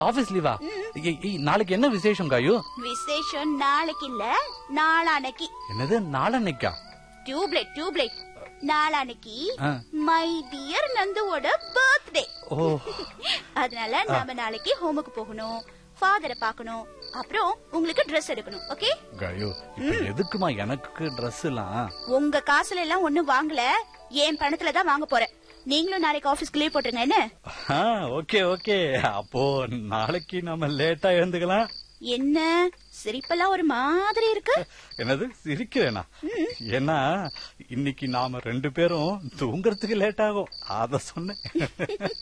Office லீவா நாளைக்கு என்ன விசேஷம் காயு விசேஷம் நாளைக்கு இல்ல நாளானைக்கு என்னது நாளன்னைக்கா டியூப்லைட் டியூப்லைட் நாளானைக்கு ஆ. மை டியர் நந்துவோட பர்த்டே ஓ அதனால நாம நாளைக்கு ஹோமுக்கு போகணும் ஃபாதரை பார்க்கணும் அப்புறம் உங்களுக்கு Dress எடுக்கணும் ஓகே காயு இப்ப எதுக்குமா எனக்கு Dress எல்லாம் உங்க காசுல எல்லாம் ஒண்ணும் வாங்கல என் பணத்துல தான் வாங்க போறேன் நீங்களும் நாளைக்கு ஆபீஸ்க்கு லீவ் போட்டுருங்க என்ன ஓகே ஓகே அப்போ நாளைக்கு நம்ம லேட்டா எழுந்துக்கலாம் என்ன சிரிப்பெல்லாம் ஒரு மாதிரி இருக்கு என்னது சிரிக்கிறேனா ஏன்னா இன்னைக்கு நாம ரெண்டு பேரும் தூங்குறதுக்கு லேட் ஆகும் அத சொன்னேன்